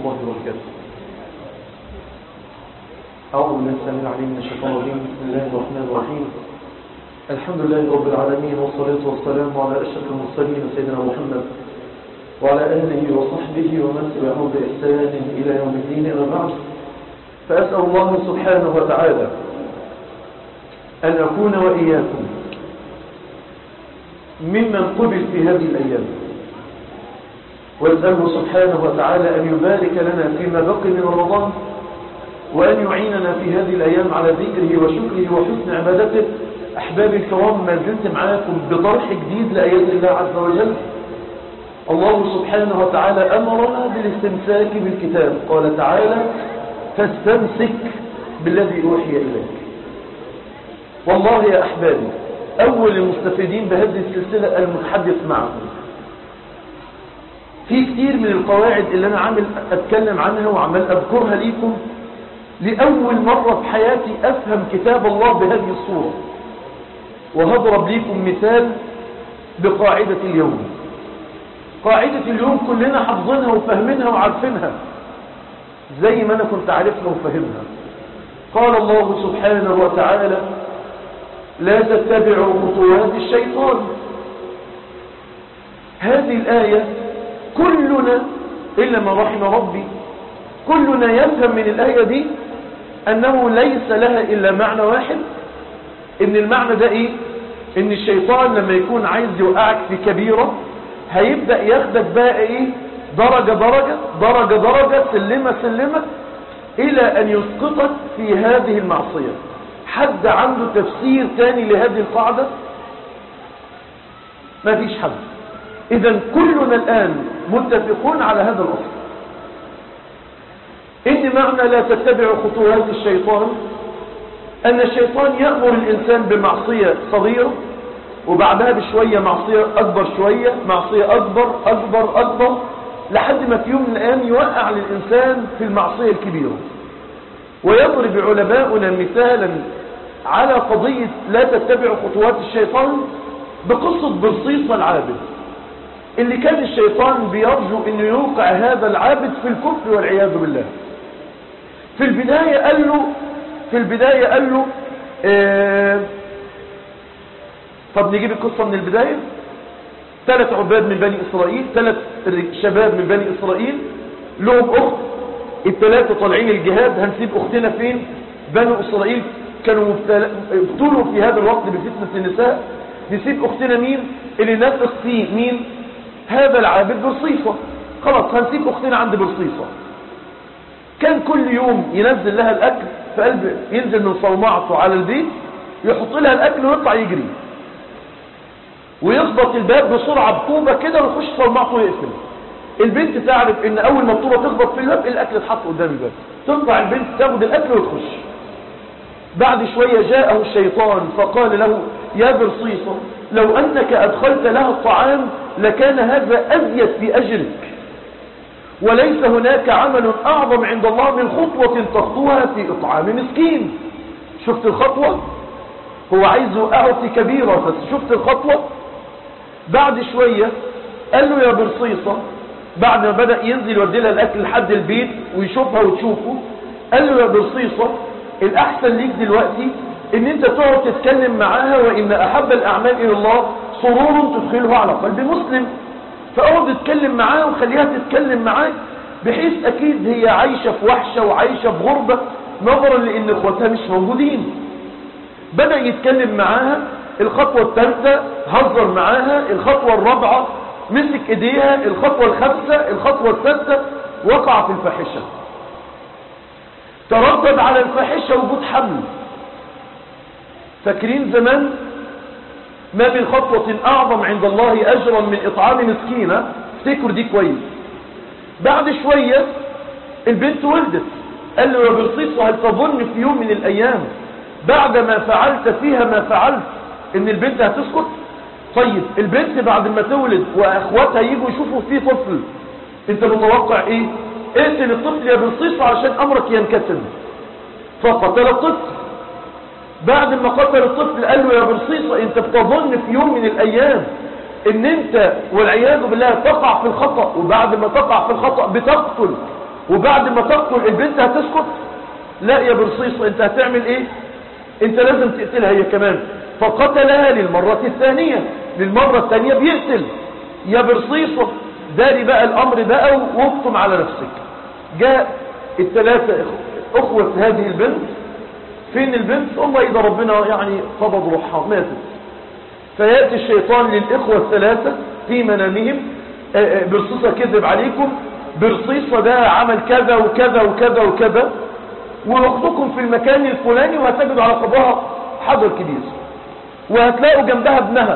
الله وبركاته أعوذ بالله السميع العليم من الشيطان الرجيم بسم الله الرحمن الرحيم الحمد لله رب العالمين والصلاة والسلام على أشرف المرسلين سيدنا محمد وعلى آله وصحبه ومن تبعه بإحسان إلى يوم الدين أما بعد فأسأل الله سبحانه وتعالى أن أكون وإياكم ممن قبل في هذه الأيام وأسأله سبحانه وتعالى أن يبارك لنا فيما بقي من رمضان وأن يعيننا في هذه الأيام على ذكره وشكره وحسن عبادته أحبابي الكرام ما زلت معاكم بطرح جديد لآيات الله عز وجل الله سبحانه وتعالى أمرنا بالاستمساك بالكتاب قال تعالى فاستمسك بالذي أوحي إليك والله يا أحبابي أول المستفيدين بهذه السلسلة المتحدث معكم في كتير من القواعد اللي أنا عامل أتكلم عنها وعمال أذكرها ليكم لأول مرة في حياتي أفهم كتاب الله بهذه الصورة وهضرب ليكم مثال بقاعدة اليوم قاعدة اليوم كلنا حافظينها وفاهمينها وعارفينها زي ما أنا كنت عارفها وفاهمها قال الله سبحانه وتعالى لا تتبعوا خطوات الشيطان هذه الآية كلنا إلا ما رحم ربي كلنا يفهم من الآية دي أنه ليس لها إلا معنى واحد إن المعنى ده إيه إن الشيطان لما يكون عايز يوقعك في كبيرة هيبدأ ياخدك بقى إيه درجة درجة درجة درجة سلمة سلمة إلى أن يسقطك في هذه المعصية حد عنده تفسير تاني لهذه القاعدة ما فيش حد إذا كلنا الآن متفقون على هذا الأصل إن معنى لا تتبع خطوات الشيطان أن الشيطان يأمر الإنسان بمعصية صغيرة وبعدها بشوية معصية أكبر شوية معصية أكبر أكبر أكبر لحد ما في يوم من الأيام يوقع للإنسان في المعصية الكبيرة ويضرب علماؤنا مثالا على قضية لا تتبع خطوات الشيطان بقصة برصيصة العابد اللي كان الشيطان بيرجو انه يوقع هذا العابد في الكفر والعياذ بالله في البداية قال له في البداية قال له اه طب نجيب القصة من البداية ثلاث عباد من بني إسرائيل ثلاث شباب من بني إسرائيل لهم أخت الثلاثة طالعين الجهاد هنسيب أختنا فين بنو إسرائيل كانوا ابتلوا في هذا الوقت بفتنة النساء نسيب أختنا مين اللي نفق فيه مين هذا العابد برصيصة خلاص هنسيب أختنا عند برصيصة كان كل يوم ينزل لها الأكل في قلب ينزل من صومعته على البيت يحط لها الأكل ويطلع يجري ويخبط الباب بسرعة بطوبة كده ويخش صومعته ويقفل البنت تعرف ان اول ما الطوبة تخبط في الباب الاكل اتحط قدام الباب تطلع البنت تاخد الاكل وتخش بعد شوية جاءه الشيطان فقال له يا برصيصة لو أنك أدخلت لها الطعام لكان هذا أزيد في أجرك وليس هناك عمل أعظم عند الله من خطوة تخطوها في إطعام مسكين شفت الخطوة هو عايز يوقعه في كبيرة بس شفت الخطوة بعد شوية قال له يا برصيصة بعد ما بدأ ينزل يودي لها الأكل لحد البيت ويشوفها وتشوفه قال له يا برصيصة الأحسن ليك دلوقتي ان انت تقعد تتكلم معاها وان احب الاعمال الى الله سرور تدخله على قلب مسلم فاقعد تتكلم معاها وخليها تتكلم معاك بحيث اكيد هي عايشة في وحشة وعايشة في غربة نظرا لان اخواتها مش موجودين بدأ يتكلم معاها الخطوة الثالثة هزر معاها الخطوة الرابعة مسك ايديها الخطوة الخامسة الخطوة السادسة وقع في الفاحشة تردد على الفاحشة وجود حمل فاكرين زمان ما من خطوة أعظم عند الله أجرا من إطعام مسكينة افتكر دي كويس بعد شوية البنت ولدت قال له يا برصيص هل تظن في يوم من الأيام بعد ما فعلت فيها ما فعلت ان البنت هتسكت طيب البنت بعد ما تولد واخواتها يجوا يشوفوا فيه طفل انت متوقع ايه اقتل الطفل يا برصيص عشان امرك ينكتب فقتل الطفل بعد ما قتل الطفل قال له يا برصيصة انت بتظن في يوم من الايام ان انت والعياذ بالله تقع في الخطأ وبعد ما تقع في الخطأ بتقتل وبعد ما تقتل البنت هتسكت لا يا برصيصة انت هتعمل ايه انت لازم تقتلها هي كمان فقتلها للمرة الثانية للمرة الثانية بيقتل يا برصيصة داري بقى الامر بقى واكتم على نفسك جاء الثلاثة اخوة هذه البنت فين البنت والله اذا ربنا يعني قبض روحها ماتت فيأتي الشيطان للإخوة الثلاثة في منامهم برصيصة كذب عليكم برصيصة ده عمل كذا وكذا وكذا وكذا واخدكم في المكان الفلاني وهتجدوا على قبرها حجر كبير وهتلاقوا جنبها ابنها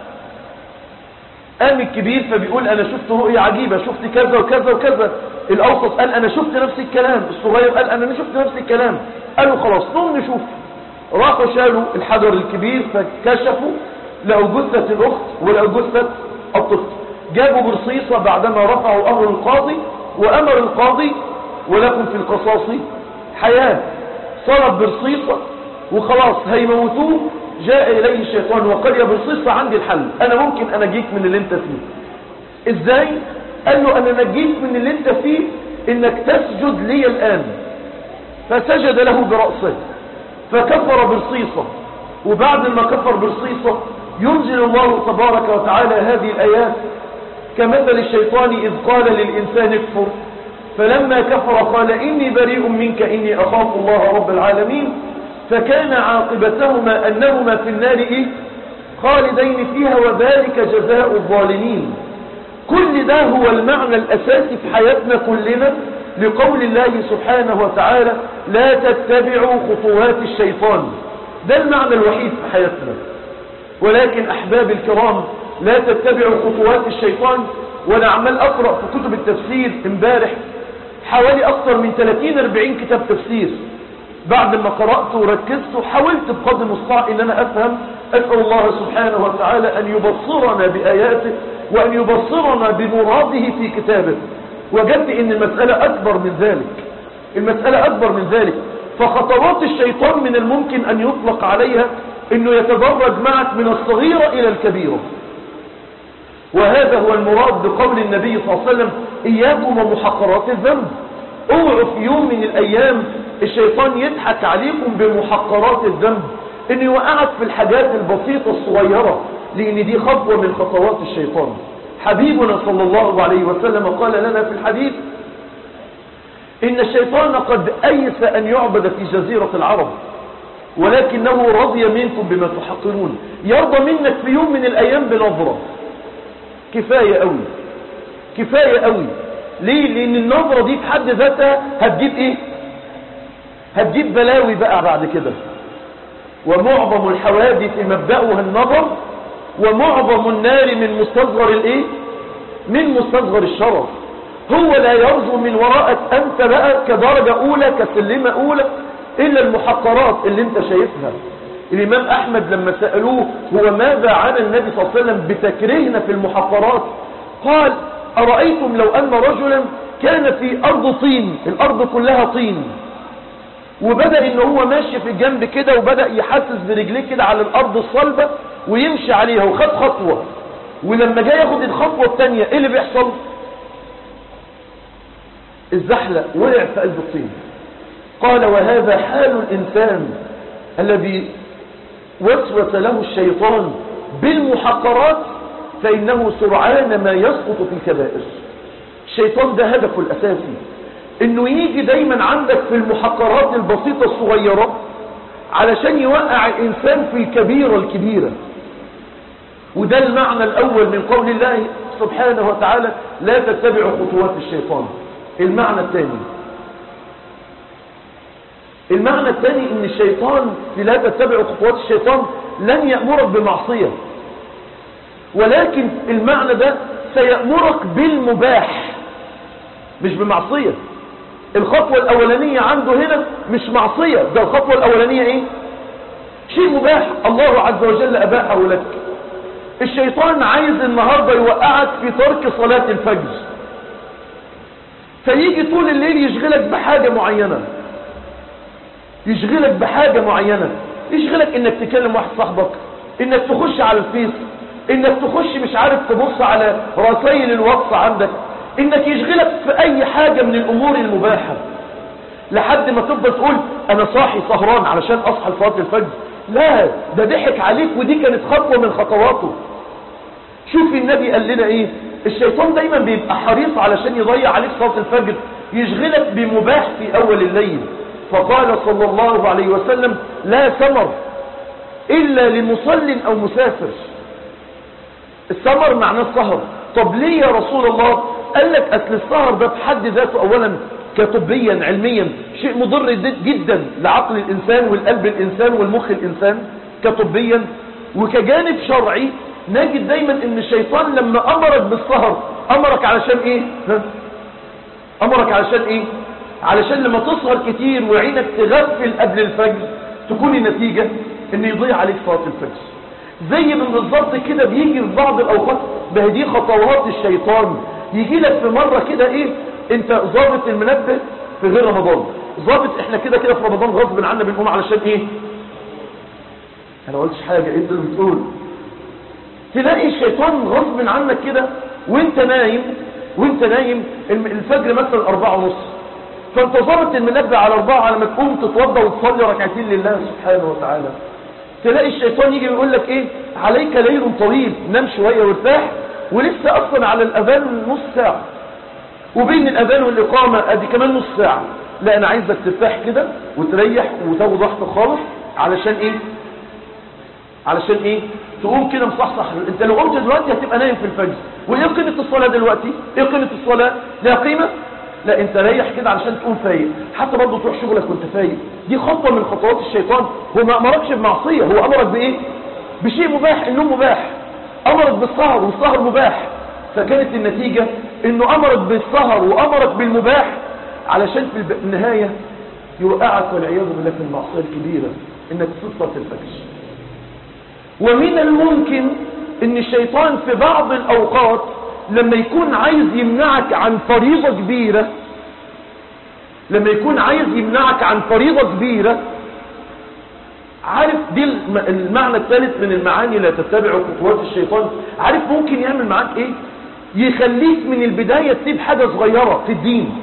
قام الكبير فبيقول انا شفت رؤية عجيبة شفت كذا وكذا وكذا الاوسط قال انا شفت نفس الكلام الصغير قال انا شفت نفس الكلام قالوا خلاص نقوم نشوف راحوا شالوا الحجر الكبير فكشفوا لقوا جثة الاخت ولقوا جثة الطفل جابوا برصيصة بعدما رفعوا امر القاضي وامر القاضي ولكم في القصاص حياة صلب برصيصة وخلاص هيموتوه جاء إليه الشيطان وقال يا برصيصة عندي الحل أنا ممكن أنجيك من اللي انت فيه إزاي؟ قال له أنا نجيك من اللي انت فيه إنك تسجد لي الآن فسجد له برأسه فكفر برصيصة وبعد ما كفر برصيصة ينزل الله تبارك وتعالى هذه الآيات كمثل الشيطان إذ قال للإنسان اكفر فلما كفر قال إني بريء منك إني أخاف الله رب العالمين فكان عاقبتهما أنهما في النار إيه؟ خالدين فيها وذلك جزاء الظالمين كل ده هو المعنى الأساسي في حياتنا كلنا لقول الله سبحانه وتعالى لا تتبعوا خطوات الشيطان ده المعنى الوحيد في حياتنا ولكن أحباب الكرام لا تتبعوا خطوات الشيطان وانا عمال اقرأ في كتب التفسير امبارح حوالي اكثر من 30-40 كتاب تفسير بعد ما قرأت وركزت حاولت بقدر المستطاع ان انا افهم اسأل الله سبحانه وتعالى ان يبصرنا بآياته وان يبصرنا بمراده في كتابه وجدت ان المسألة اكبر من ذلك المسألة اكبر من ذلك فخطوات الشيطان من الممكن ان يطلق عليها انه يتدرج معك من الصغيرة الى الكبيرة وهذا هو المراد بقول النبي صلى الله عليه وسلم إياكم ومحقرات الذنب اوعوا في يوم من الأيام الشيطان يضحك عليكم بمحقرات الذنب انه يوقعك في الحاجات البسيطة الصغيرة لان دي خطوة من خطوات الشيطان حبيبنا صلى الله عليه وسلم قال لنا في الحديث ان الشيطان قد ايس ان يعبد في جزيرة العرب ولكنه رضي منكم بما تحقرون يرضى منك في يوم من الايام بنظرة كفاية قوي كفاية قوي ليه لان النظرة دي في حد ذاتها هتجيب ايه هتجيب بلاوي بقى بعد كده ومعظم الحوادث مبدأها النظر ومعظم النار من مستصغر الايه من مستصغر الشرف هو لا يرجو من وراءك انت بقى كدرجة اولى كسلمة اولى الا المحقرات اللي انت شايفها الامام احمد لما سألوه هو ماذا عن النبي صلى الله عليه وسلم بتكرهنا في المحقرات قال أرأيتم لو أن رجلا كان في أرض طين الأرض كلها طين وبدأ ان هو ماشي في الجنب كده وبدأ يحسس برجليه كده على الأرض الصلبة ويمشي عليها وخد خطوة ولما جاي ياخد الخطوة التانية ايه اللي بيحصل الزحلق وقع في قلب الطين قال وهذا حال الإنسان الذي وسوس له الشيطان بالمحقرات فإنه سرعان ما يسقط في الكبائر الشيطان ده هدفه الأساسي انه يجي دايما عندك في المحقرات البسيطة الصغيرة علشان يوقع الانسان في الكبيرة الكبيرة وده المعنى الاول من قول الله سبحانه وتعالى لا تتبعوا خطوات الشيطان المعنى الثاني المعنى الثاني ان الشيطان في لا تتبعوا خطوات الشيطان لن يأمرك بمعصية ولكن المعنى ده سيأمرك بالمباح مش بمعصية الخطوة الأولانية عنده هنا مش معصية ده الخطوة الأولانية ايه شيء مباح الله عز وجل أباحه لك الشيطان عايز النهاردة يوقعك في ترك صلاة الفجر فيجي طول الليل يشغلك بحاجة معينة يشغلك بحاجة معينة يشغلك انك تكلم واحد صاحبك انك تخش على الفيس انك تخش مش عارف تبص على رسائل الواتس عندك انك يشغلك في اي حاجة من الامور المباحة لحد ما تفضل تقول انا صاحي سهران علشان اصحى لصلاه الفجر لا ده ضحك عليك ودي كانت خطوة من خطواته شوف النبي قال لنا ايه الشيطان دايما بيبقى حريص علشان يضيع عليك صلاة الفجر يشغلك بمباح في اول الليل فقال صلى الله عليه وسلم لا ثمر الا لمصل او مسافر الثمر معناه السهر طب ليه يا رسول الله قال لك اصل السهر ده في حد ذاته اولا كطبيا علميا شيء مضر جدا لعقل الانسان والقلب الانسان والمخ الانسان كطبيا وكجانب شرعي نجد دايما ان الشيطان لما امرك بالسهر امرك علشان ايه ها؟ امرك علشان ايه علشان لما تسهر كتير وعينك تغفل قبل الفجر تكون النتيجة ان يضيع عليك صلاة الفجر زي من بالظبط كده بيجي في بعض الاوقات بهدي خطوات الشيطان يجي لك في مرة كده ايه انت ظابط المنبه في غير رمضان ظابط احنا كده كده في رمضان غصب عنا بنقوم علشان ايه انا ما قلتش حاجة انت اللي بتقول تلاقي الشيطان غصب عنك كده وانت نايم وانت نايم الفجر مثلا اربعة ونص فانت ظابط المنبه على اربعة على ما تقوم تتوضى وتصلي ركعتين لله سبحانه وتعالى تلاقي الشيطان يجي يقول لك ايه عليك ليل طويل نام شوية وارتاح ولسه اصلا على الاذان نص ساعة وبين الاذان والاقامة ادي كمان نص ساعة لا انا عايزك ترتاح كده وتريح وتاخد راحتك خالص علشان ايه علشان ايه تقوم كده مصحصح انت لو قمت دلوقتي هتبقى نايم في الفجر وايه قيمة الصلاة دلوقتي ايه قيمة الصلاة لها قيمة لا انت ريح كده علشان تقوم فايق حتى برضه تروح شغلك وانت فايق دي خطوة من خطوات الشيطان هو ما امركش بمعصية هو امرك بايه بشيء مباح النوم مباح امرك بالسهر والسهر مباح فكانت النتيجة انه امرك بالسهر وامرك بالمباح علشان في النهاية يوقعك والعياذ بالله في المعصية الكبيرة انك تصلي الفجر ومن الممكن ان الشيطان في بعض الاوقات لما يكون عايز يمنعك عن فريضة كبيرة لما يكون عايز يمنعك عن فريضة كبيرة عارف دي المعنى الثالث من المعاني لا تتبع خطوات الشيطان عارف ممكن يعمل معاك ايه يخليك من البداية تسيب حاجة صغيرة في الدين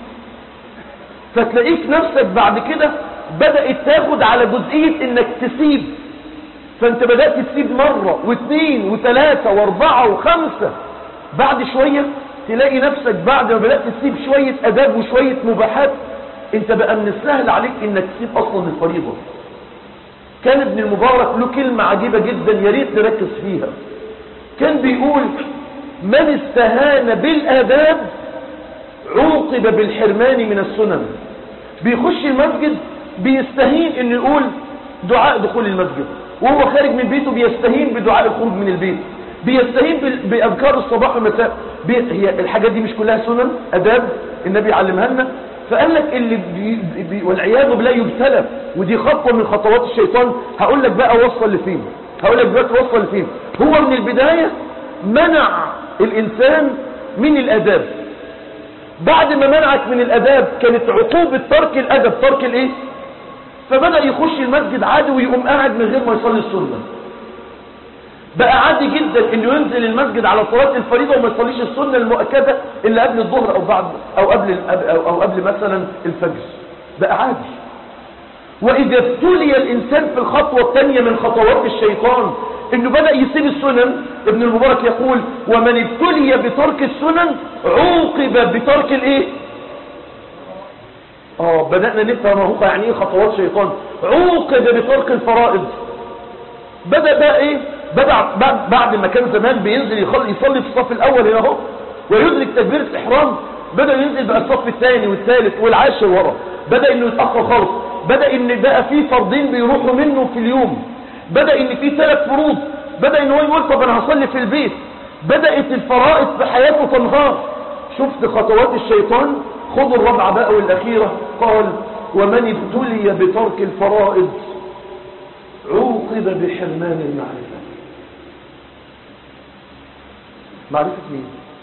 فتلاقيك نفسك بعد كده بدأت تاخد على جزئية انك تسيب فانت بدأت تسيب مرة واثنين وثلاثة واربعة وخمسة بعد شوية تلاقي نفسك بعد ما بدأت تسيب شوية أداب وشوية مباحات انت بقى من السهل عليك انك تسيب اصلا الفريضة كان ابن المبارك له كلمة عجيبة جدا يا ريت نركز فيها كان بيقول من استهان بالآداب عوقب بالحرمان من السنن بيخش المسجد بيستهين انه يقول دعاء دخول المسجد وهو خارج من بيته بيستهين بدعاء الخروج من البيت بيستهين بأذكار الصباح والمساء هي الحاجات دي مش كلها سنن أداب النبي علمها لنا فقال لك اللي بي بي والعياذ بالله يبتلى ودي خطوة من خطوات الشيطان هقول لك بقى وصل لفين هقول لك دلوقتي وصل لفين هو من البداية منع الإنسان من الأداب بعد ما منعك من الأداب كانت عقوبة ترك الأدب ترك الإيه فبدأ يخش المسجد عادي ويقوم قاعد من غير ما يصلي السنة بقى عادي جدا انه ينزل المسجد على صلاة الفريضة وما يصليش السنة المؤكدة اللي قبل الظهر او بعد او قبل او, أو قبل مثلا الفجر بقى عادي واذا ابتلي الانسان في الخطوة الثانية من خطوات الشيطان انه بدأ يسيب السنن ابن المبارك يقول ومن ابتلي بترك السنن عوقب بترك الايه اه بدأنا نفهم اهو يعني ايه خطوات شيطان عوقب بترك الفرائض بدأ بقى ايه بدأ بعد ما كان زمان بينزل يصلي في الصف الاول هنا اهو ويدرك تكبيرة الاحرام بدأ ينزل بقى الصف الثاني والثالث والعاشر ورا بدأ انه يتأخر خالص بدأ ان بقى في فرضين بيروحوا منه في اليوم بدأ ان في ثلاث فروض بدأ ان هو يقول طب انا هصلي في البيت بدأت الفرائض في حياته تنهار شفت خطوات الشيطان خذوا الرابعة بقى والأخيرة قال ومن ابتلي بترك الفرائض عوقب بحرمان المعرفة معرفة مين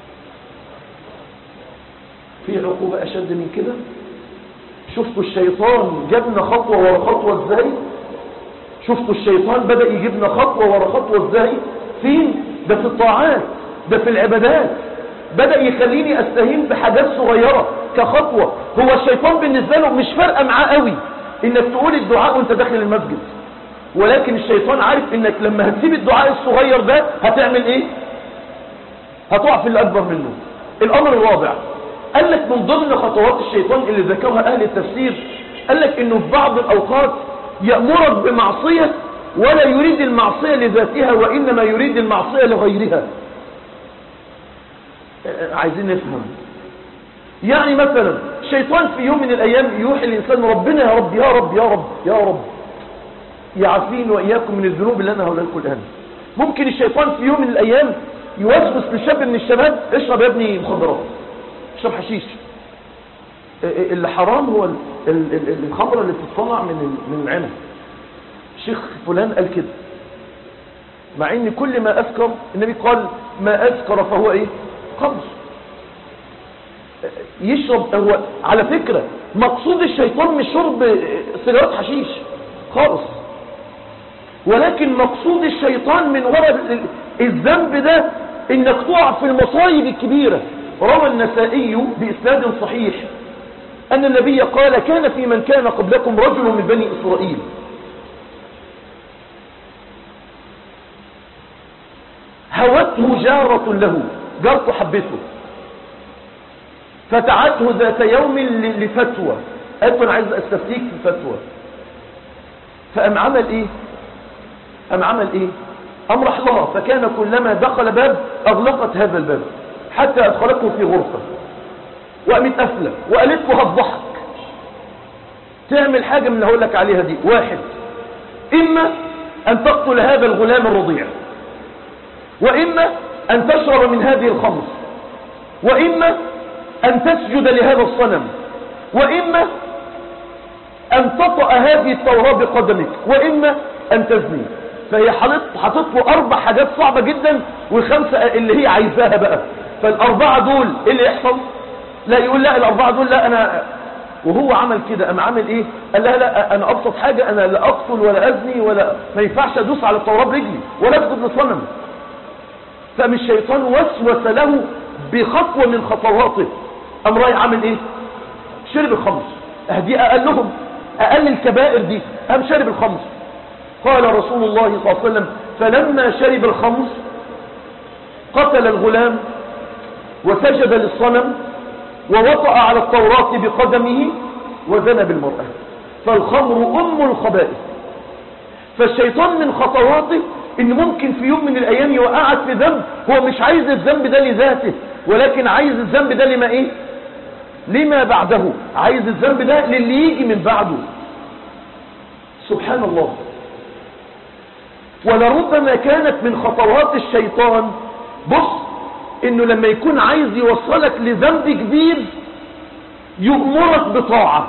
في عقوبة أشد من كده شفتوا الشيطان جابنا خطوة ورا خطوة ازاي شفتوا الشيطان بدأ يجيبنا خطوة ورا خطوة ازاي فين ده في الطاعات ده في العبادات بدأ يخليني استهين بحاجات صغيرة كخطوة هو الشيطان بالنسبة له مش فارقة معاه قوي انك تقول الدعاء وانت داخل المسجد ولكن الشيطان عارف انك لما هتسيب الدعاء الصغير ده هتعمل ايه هتقع في الاكبر منه الامر الرابع قال لك من ضمن خطوات الشيطان اللي ذكرها اهل التفسير قال لك انه في بعض الاوقات يأمرك بمعصية ولا يريد المعصية لذاتها وانما يريد المعصية لغيرها عايزين نفهم يعني مثلا الشيطان في يوم من الايام يوحي الانسان ربنا يا رب يا رب يا رب يا رب يعافيني واياكم من الذنوب اللي انا هقولها لكم الان ممكن الشيطان في يوم من الايام يوسوس لشاب من الشباب اشرب يا ابني مخدرات اشرب حشيش اللي حرام هو ال- ال- ال- الخمره اللي بتتصنع من ال- من العنب شيخ فلان قال كده مع ان كل ما اسكر النبي قال ما اسكر فهو ايه خمر يشرب هو على فكرة مقصود الشيطان مش شرب سيجارات حشيش خالص ولكن مقصود الشيطان من وراء ال- الذنب ده انك تقع في المصايب الكبيرة روى النسائي بإسناد صحيح أن النبي قال كان في من كان قبلكم رجل من بني إسرائيل هوته جارة له جارته حبته فتعته ذات يوم ل- لفتوى قالت له انا عايز استفتيك في فتوى فقام عمل ايه قام عمل ايه قام راح لها فكان كلما دخل باب اغلقت هذا الباب حتى ادخلته في غرفة وقامت قافله وقالت له هتضحك تعمل حاجة من اللي هقول لك عليها دي واحد اما ان تقتل هذا الغلام الرضيع واما ان تشرب من هذه الخمر واما أن تسجد لهذا الصنم وإما أن تطأ هذه التوراة بقدمك وإما أن تزني فهي حاطط له أربع حاجات صعبة جدا والخمسة اللي هي عايزاها بقى فالأربعة دول إيه اللي يحصل لا يقول لا الأربعة دول لا أنا وهو عمل كده أم عمل إيه قال لها لا أنا أبسط حاجة أنا لا أقتل ولا أزني ولا ما ينفعش أدوس على التوراة برجلي ولا أسجد لصنم فقام الشيطان وسوس له بخطوة من خطواته قام رايح عامل ايه شرب الخمر اه دي اقلهم اقل الكبائر دي قام شرب الخمر قال رسول الله صلى الله عليه وسلم فلما شرب الخمر قتل الغلام وسجد للصنم ووطأ على التوراة بقدمه وزنى بالمرأة فالخمر أم الخبائث فالشيطان من خطواته ان ممكن في يوم من الايام يوقعك في ذنب هو مش عايز الذنب ده لذاته ولكن عايز الذنب ده لما ايه لما بعده عايز الذنب ده للي يجي من بعده سبحان الله ولربما كانت من خطوات الشيطان بص انه لما يكون عايز يوصلك لذنب جديد يؤمرك بطاعة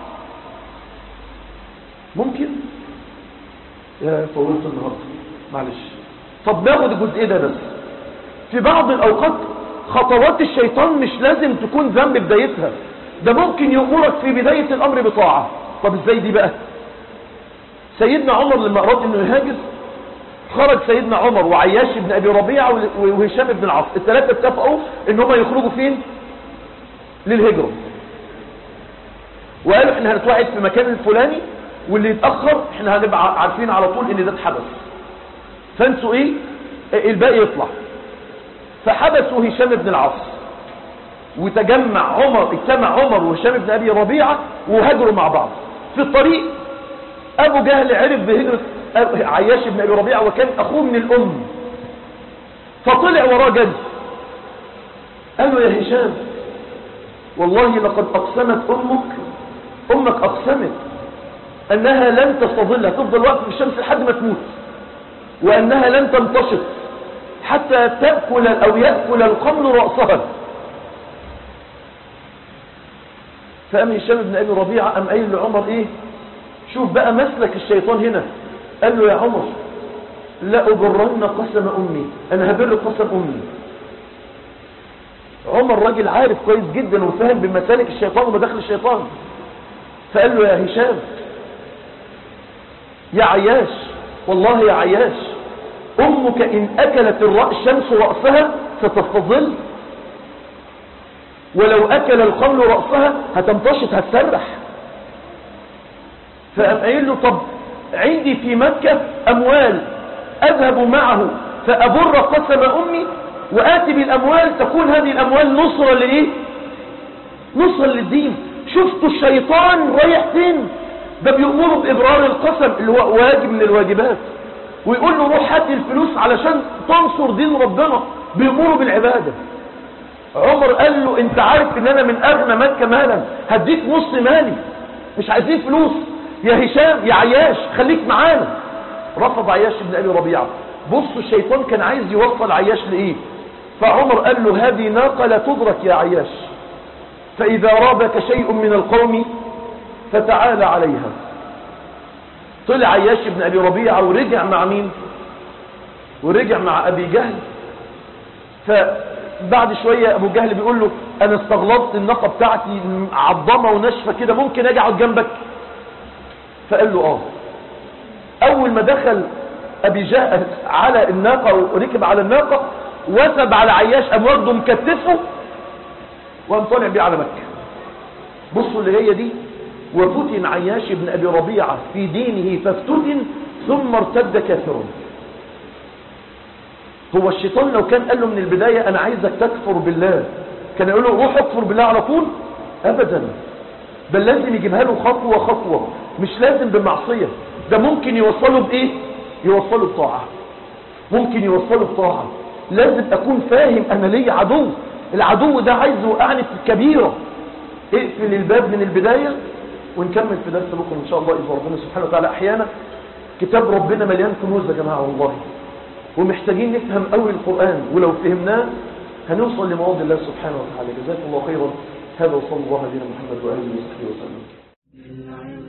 ممكن يا طولت النهارده معلش طب ناخد الجزء ده بس في بعض الاوقات خطوات الشيطان مش لازم تكون ذنب بدايتها ده ممكن يأمرك في بداية الامر بطاعة طب ازاي دي بقى سيدنا عمر لما اراد انه يهاجر خرج سيدنا عمر وعياش بن ابي ربيعة وهشام بن العاص الثلاثة اتفقوا ان هم يخرجوا فين للهجرة وقالوا احنا هنتوعد في مكان الفلاني واللي يتأخر احنا هنبقى عارفين على طول ان ده اتحبس فانسوا ايه الباقي يطلع فحبسوا هشام بن العاص وتجمع عمر اجتمع عمر وهشام بن ابي ربيعة وهاجروا مع بعض في الطريق ابو جهل عرف بهجرة عياش بن ابي ربيعة وكان اخوه من الام فطلع وراه جد قال له يا هشام والله لقد اقسمت امك امك اقسمت انها لن تستظل هتفضل واقفه في الشمس لحد ما تموت وانها لن تنتشط حتى تأكل او يأكل الخمر رأسها فقام هشام بن ابي ربيعه قام قايل لعمر ايه شوف بقى مسلك الشيطان هنا قال له يا عمر لا أبرن قسم أمي أنا هبر قسم أمي عمر راجل عارف كويس جدا وفاهم بمسالك الشيطان ومداخل الشيطان فقال له يا هشام يا عياش والله يا عياش أمك إن أكلت الشمس رأسها ستستظل ولو أكل الخمر رأسها هتمتشط هتسرح فقام قايل له طب عندي في مكة أموال أذهب معه فأبر قسم أمي وآتي بالأموال تكون هذه الأموال نصرة لإيه نصرة للدين شفتوا الشيطان رايح فين ده بيأمره بإبرار القسم اللي هو واجب من الواجبات ويقول له روح هات الفلوس علشان تنصر دين ربنا بيأمره بالعبادة عمر قال له انت عارف ان انا من اغنى مكة مالا هديك نص مالي مش عايزين فلوس يا هشام يا عياش خليك معانا رفض عياش بن ابي ربيعه بصوا الشيطان كان عايز يوصل عياش لايه فعمر قال له هذه ناقه لا تدرك يا عياش فاذا رابك شيء من القوم فتعالى عليها طلع عياش بن ابي ربيعه ورجع مع مين ورجع مع ابي جهل فبعد شويه ابو جهل بيقول له انا استغلطت الناقه بتاعتي عضمه وناشفه كده ممكن اجي اقعد جنبك فقال له اه اول ما دخل ابي جهل على الناقه وركب على الناقه وثب على عياش قام واخده مكتفه وقام طالع بيه على مكه بصوا اللي هي دي وفتن عياش بن ابي ربيعه في دينه فافتتن ثم ارتد كافرا هو الشيطان لو كان قال له من البدايه انا عايزك تكفر بالله كان يقول له روح اكفر بالله على طول ابدا بل لازم يجيبها له خطوه خطوه مش لازم بمعصيه ده ممكن يوصله بايه يوصله بطاعه ممكن يوصله بطاعه لازم اكون فاهم انا ليا عدو العدو ده عايز يوقعني في الكبيره اقفل الباب من البدايه ونكمل في درس بكره ان شاء الله اذا ربنا سبحانه وتعالى احيانا كتاب ربنا مليان كنوز يا جماعه والله ومحتاجين نفهم قوي القران ولو فهمناه هنوصل لمواضع الله سبحانه وتعالى جزاكم الله خيرا هذا وصلى الله على محمد واله وصحبه وسلم